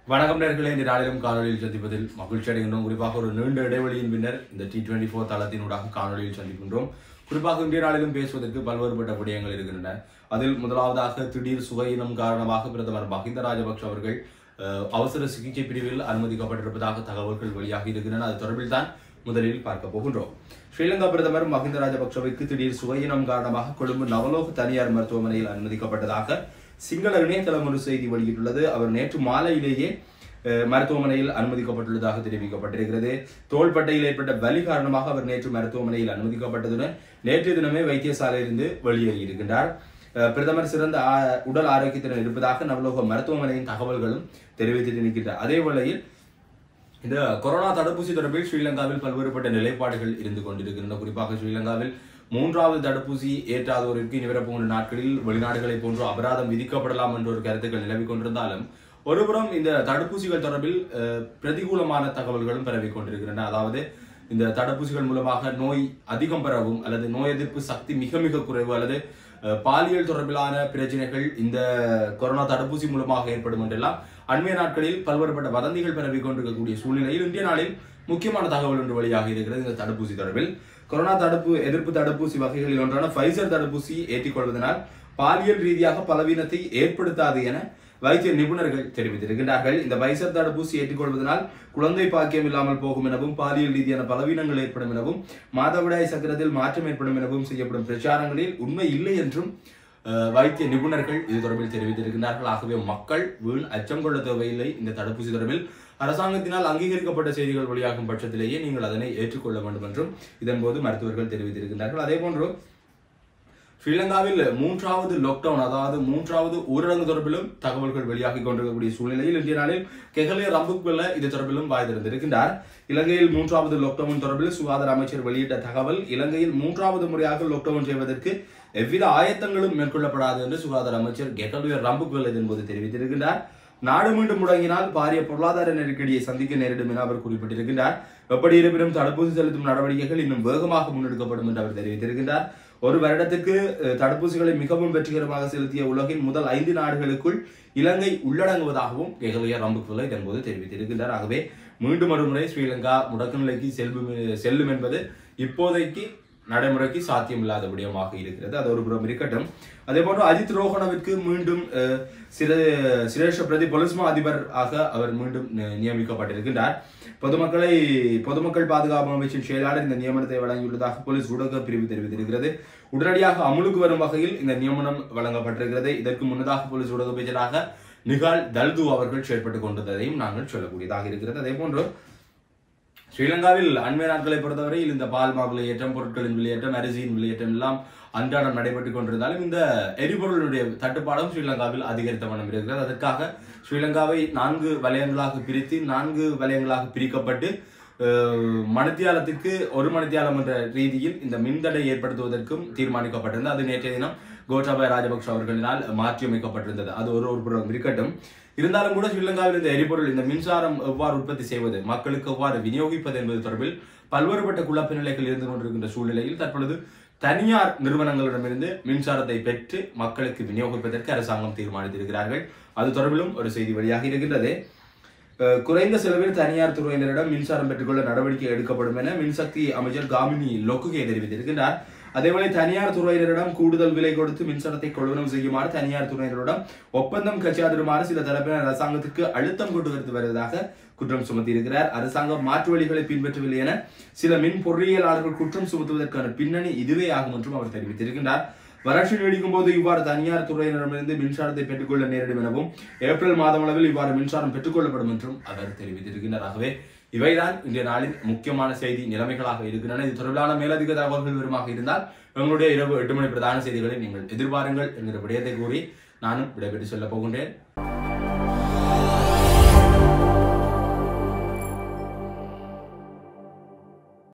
வணக்கம் நேர்களே இந்த நாளிலும் காணொலியில் சந்திப்பதில் மகிழ்ச்சி அடைகின்றோம் குறிப்பாக ஒரு நீண்ட இடைவெளியின் பின்னர் இந்த டி டுவெண்டி ஃபோர் தளத்தினூடாக காணொலியில் சந்திக்கின்றோம் குறிப்பாக இன்றைய நாளிலும் பேசுவதற்கு பல்வேறுபட்ட விடயங்கள் இருக்கின்றன அதில் முதலாவதாக திடீர் சுகையினம் காரணமாக பிரதமர் மஹிந்த ராஜபக்ஷ அவர்கள் அஹ், அவசர சிகிச்சை பிரிவில் அனுமதிக்கப்பட்டிருப்பதாக தகவல்கள் வெளியாகி இருக்கின்றன அது தொடர்பில் தான் முதலில் பார்க்க போகின்றோம் ஸ்ரீலங்கா பிரதமர் மஹிந்த ராஜபக்ஷவுக்கு திடீர் சுகையினம் காரணமாக கொழும்பு நவலோக தனியார் மருத்துவமனையில் அனுமதிக்கப்பட்டதாக சிங்கள இணையதளம் ஒரு செய்தி வெளியிட்டுள்ளது அவர் நேற்று மாலையிலேயே அஹ், மருத்துவமனையில் அனுமதிக்கப்பட்டுள்ளதாக தெரிவிக்கப்பட்டிருக்கிறது தோள்பட்டையில் ஏற்பட்ட வலி காரணமாக அவர் நேற்று மருத்துவமனையில் அனுமதிக்கப்பட்டதுடன் நேற்று தினமே வைத்தியசாலையிலிருந்து வெளியேறியிருக்கின்றார் அஹ், பிரதமர் சிறந்த ஆ- உடல் ஆரோக்கியத்துடன் இருப்பதாக நவலோக மருத்துவமனையின் தகவல்களும் தெரிவித்து நிற்கின்றன அதே வேளையில் இந்த கொரோனா தடுப்பூசி தொடர்பில் ஸ்ரீலங்காவில் பல்வேறுபட்ட நிலைப்பாடுகள் இருந்து கொண்டிருக்கின்றன குறிப்பாக ஸ்ரீலங்காவில் மூன்றாவது தடுப்பூசி ஏற்றாதோருக்கு இனி வரப்போகின்ற நாட்களில் வெளிநாடுகளைப் போன்று அபராதம் விதிக்கப்படலாம் என்ற ஒரு கருத்துக்கள் நிலவிக் கொண்டிருந்தாலும் ஒருபுறம் இந்த தடுப்பூசிகள் தொடர்பில் அஹ், பிரதிகூலமான தகவல்களும் பரவிக் கொண்டிருக்கின்றன அதாவது இந்த தடுப்பூசிகள் மூலமாக நோய் அதிகம் பரவும் அல்லது நோய் எதிர்ப்பு சக்தி மிக மிக குறைவு அல்லது அஹ், பாலியல் தொடர்பிலான பிரச்சனைகள் இந்த கொரோனா தடுப்பூசி மூலமாக ஏற்படும் என்றெல்லாம் அண்மைய நாட்களில் பல்வேறுபட்ட வதந்திகள் பரவி கொண்டிருக்கக்கூடிய சூழ்நிலையில் இந்திய நாளில் முக்கியமான தகவல் ஒன்று வெளியாக இருக்கிறது இந்த தடுப்பூசி தொடர்பில் கொரோனா தடுப்பு எதிர்ப்பு தடுப்பூசி வகைகளில் ஒன்றான ஃபைசர் தடுப்பூசி ஏற்றிக்கொள்வதனால் பாலியல் ரீதியாக பலவீனத்தை ஏற்படுத்தாது என வைத்திய நிபுணர்கள் தெரிவித்திருக்கின்றார்கள் இந்த பைசர் தடுப்பூசி ஏற்றுக்கொள்வதனால் குழந்தை பாக்கியம் இல்லாமல் போகும் எனவும் பாலியல் ரீதியான பலவீனங்கள் ஏற்படும் எனவும் மாதவிடாய் சக்கரத்தில் மாற்றம் ஏற்படும் எனவும் செய்யப்படும் பிரச்சாரங்களில் உண்மை இல்லை என்றும் அஹ், வைத்திய நிபுணர்கள் இது தொடர்பில் தெரிவித்திருக்கிறார்கள் ஆகவே மக்கள் வீண் அச்சம் கொள்ள தேவையில்லை இந்த தடுப்பூசி தொடர்பில் அரசாங்கத்தினால் அங்கீகரிக்கப்பட்ட செய்திகள் வெளியாகும் பட்சத்திலேயே நீங்கள் அதனை ஏற்றுக்கொள்ள வேண்டும் என்றும் இதன்போது மருத்துவர்கள் தெரிவித்திருக்கிறார்கள் அதே போன்று ஸ்ரீலங்காவில் மூன்றாவது லாக்டவுன் அதாவது மூன்றாவது ஊரடங்கு தொடர்பிலும் தகவல்கள் வெளியாகி கொண்டிருக்கக்கூடிய சூழ்நிலையில் இன்றைய நாளில் கெகலே ரம்புக்வெல்ல இது தொடர்பிலும் வாய் திறந்திருக்கின்றார் இலங்கையில் மூன்றாவது லாக்டவுன் தொடர்பில் சுகாதார அமைச்சர் வெளியிட்ட தகவல் இலங்கையில் மூன்றாவது முறையாக லாக்டவுன் செய்வதற்கு எவ்வித ஆயத்தங்களும் மேற்கொள்ளப்படாது என்று சுகாதார அமைச்சர் கெகலே ரம்புக்வெல்ல இதன்போது தெரிவித்திருக்கின்றார் நாடு மீண்டும் முடங்கினால் பாரிய பொருளாதார நெருக்கடியை சந்திக்க நேரிடும் என அவர் குறிப்பிட்டிருக்கின்றார் எப்படி இருப்பினும் தடுப்பூசி செலுத்தும் நடவடிக்கைகள் இன்னும் வேகமாக முன்னெடுக்கப்படும் என்று அவர் தெரிவித்திருக்கின்றார் ஒரு வருடத்துக்கு அஹ், தடுப்பூசிகளை மிகவும் வெற்றிகரமாக செலுத்திய உலகின் முதல் ஐந்து நாடுகளுக்குள் இலங்கை உள்ளடங்குவதாகவும் கெகலியா ரம்புக்குள்ள இதன்போது தெரிவித்திருக்கின்றார் ஆகவே மீண்டும் ஒரு முறை ஸ்ரீலங்கா முடக்கு நிலைக்கு செல்லும் செல்லும் என்பது இப்போதைக்கு நடைமுறைக்கு சாத்தியமில்லாத விடயமாக இருக்கிறது அது ஒரு புறம் இருக்கட்டும் அதே போன்று அஜித் ரோஹணவிற்கு மீண்டும் அஹ், சிற சிரேஷ்ட பிரதி பொலிஸ்மா அதிபர் ஆக அவர் மீண்டும் நி- நியமிக்கப்பட்டிருக்கின்றார் பொதுமக்களை பொதுமக்கள் பாதுகாப்பு அமைச்சின் செயலாளர் இந்த நியமனத்தை வழங்கியுள்ளதாக போலீஸ் ஊடக பிரிவு தெரிவித்திருக்கிறது உடனடியாக அமுலுக்கு வரும் வகையில் இந்த நியமனம் வழங்கப்பட்டிருக்கிறது இதற்கு முன்னதாக போலீஸ் ஊடக அமைச்சராக நிகால் தல்து அவர்கள் செயற்பட்டுக் கொண்டதையும் நாங்கள் சொல்லக்கூடியதாக இருக்கிறது அதே போன்று ஸ்ரீலங்காவில் அண்மை நாட்களை பொறுத்தவரையில் இந்த பால் மா விலையேற்றம் பொருட்களின் விலையேற்றம் அரிசியின் விலையேற்றம் எல்லாம் அன்றாடம் நடைபெற்றுக் கொண்டிருந்தாலும் இந்த எரிபொருளுடைய தட்டுப்பாடும் ஸ்ரீலங்காவில் அதிகரித்த வண்ணம் இருக்கிறது அதற்காக ஸ்ரீலங்காவை நான்கு வலயங்களாக பிரித்து நான்கு வலயங்களாக பிரிக்கப்பட்டு அஹ், மணித்தியாலத்துக்கு ஒரு மணித்தியாலம் என்ற ரீதியில் இந்த மின்தடை ஏற்படுத்துவதற்கும் தீர்மானிக்கப்பட்டிருந்தது அது நேற்றைய தினம் கோட்டாபய ராஜபக்ஷ அவர்களினால் மாற்றியமைக்கப்பட்டிருந்தது அது ஒரு ஒரு புறம் இருக்கட்டும் இருந்தாலும் கூட ஸ்ரீலங்காவில் இந்த எரிபொருள் இந்த மின்சாரம் எவ்வாறு உற்பத்தி செய்வது மக்களுக்கு எவ்வாறு விநியோகிப்பது என்பது தொடர்பில் பல்வேறுபட்ட குழப்ப நிலைகள் இருந்து கொண்டிருக்கின்ற சூழ்நிலையில் தற்பொழுது தனியார் நிறுவனங்களிடமிருந்து மின்சாரத்தை பெற்று மக்களுக்கு விநியோகிப்பதற்கு அரசாங்கம் தீர்மானித்திருக்கிறார்கள் அது தொடர்பிலும் ஒரு செய்தி வெளியாக இருக்கின்றது அஹ், குறைந்த செலவில் தனியார் துறையினரிடம் மின்சாரம் பெற்றுக்கொள்ள நடவடிக்கை எடுக்கப்படும் என மின்சக்தி அமைச்சர் காமினி லொக்குகே தெரிவித்திருக்கிறார் அதேவேளை தனியார் துறையினரிடம் கூடுதல் விலை கொடுத்து மின்சாரத்தை கொள்வனவு செய்யுமாறு தனியார் துறையினரிடம் ஒப்பந்தம் கச்சாதிருமாறு சில தரப்பினர் அரசாங்கத்துக்கு அழுத்தம் கொண்டு வந்து வருவதாக குற்றம் சுமத்தியிருக்கிறார் அரசாங்கம் மாற்று வழிகளை பின்பற்றவில்லை என சில மின் பொறியியலாளர்கள் குற்றம் சுமத்துவதற்கான பின்னணி இதுவே ஆகும் என்றும் அவர் தெரிவித்திருக்கின்றார் வறட்சி நீடிக்கும் போது இவ்வாறு தனியார் துறையினரிடமிருந்து மின்சாரத்தை பெற்றுக்கொள்ள நேரிடும் எனவும் ஏப்ரல் மாதம் அளவில் இவ்வாறு மின்சாரம் பெற்றுக்கொள்ளப்படும் என்றும் அவர் தெரிவித்திருக்கின்றார் ஆகவே இவைதான் இன்றைய நாளின் முக்கியமான செய்தி நிலைமைகளாக இருக்கின்றன இது தொடர்பான மேலதிக தகவல்கள் வருமாக இருந்தால் எங்களுடைய இரவு எட்டு மணி பிரதான செய்திகளை நீங்கள் எதிர்பாருங்கள் என்கிற விடயத்தை கூறி நானும் விடைபெற்று செல்ல போகின்றேன்